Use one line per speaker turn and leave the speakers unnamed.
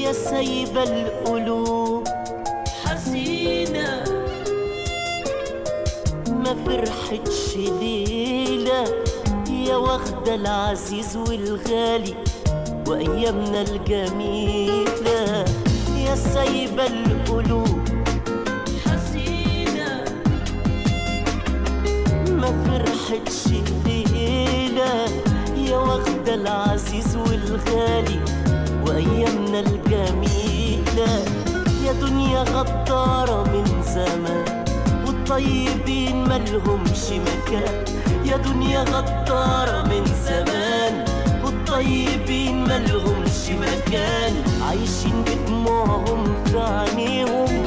يا سايبة القلوب
حزينة
ما فرحتش ليلة يا واخدة العزيز والغالي وأيامنا الجميلة يا سايبة القلوب
حزينة
ما فرحتش ليلة يا واخدة العزيز والغالي وأيامنا الجميلة يا دنيا غدارة من زمان والطيبين ملهمش مكان يا دنيا غدارة من زمان والطيبين ملهمش مكان عايشين بدموعهم في عينيهم